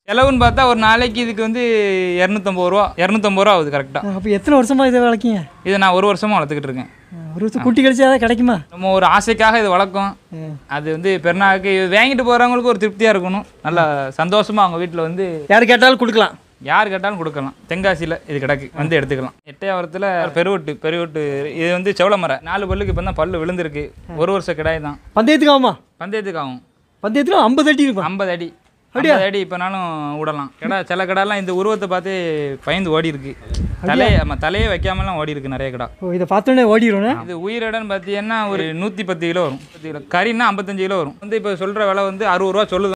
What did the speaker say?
செலவுன்னு பார்த்தா ஒரு நாளைக்கு இதுக்கு வந்து இரநூத்தம்பது ரூபா இரநூத்தம்பது ரூபா ஆகுது கரெக்டாக அப்போ எத்தனை வருஷமாக இதை வளர்க்கீங்க இதை நான் ஒரு வருஷமாக வளர்த்துக்கிட்டு இருக்கேன் ஒரு வருஷம் குட்டி கழிச்சா ஏதாவது கிடைக்குமா நம்ம ஒரு ஆசைக்காக இது வளர்க்கும் அது வந்து பெருநாளுக்கு இது வாங்கிட்டு போகிறவங்களுக்கு ஒரு திருப்தியாக இருக்கணும் நல்லா சந்தோஷமாக அவங்க வீட்டில் வந்து யார் கேட்டாலும் கொடுக்கலாம் யார் கேட்டாலும் கொடுக்கலாம் தென்காசியில் இது கிடக்கு வந்து எடுத்துக்கலாம் எட்டையாவரத்தில் பெருவட்டு பெருவட்டு இது வந்து செவளமரை நாலு பல்லுக்கு இப்போ தான் பல்லு விழுந்திருக்கு ஒரு வருஷம் கிடாய் தான் பந்தயத்துக்கு ஆகுமா பந்தயத்துக்கு ஆகும் பந்தயத்தில் ஐம்பது அடி இருக்கும் ஐம்பது அடி ஐம்பது அடி இப்போனாலும் விடலாம் கடை சில கடாலாம் இந்த உருவத்தை பார்த்து பயந்து ஓடி இருக்கு தலையை ஆமாம் தலையே வைக்காமலாம் ஓடி இருக்கு நிறைய கடா ஓ இதை பார்த்தோன்னே ஓடிடும்ண்ணே இது உயிரிடன்னு பார்த்தீங்கன்னா ஒரு நூற்றி பத்து கிலோ வரும் பத்து கிலோ கறின்னா ஐம்பத்தஞ்சு கிலோ வரும் வந்து இப்போ சொல்கிற விலை வந்து அறுபது ரூபா சொல்லுது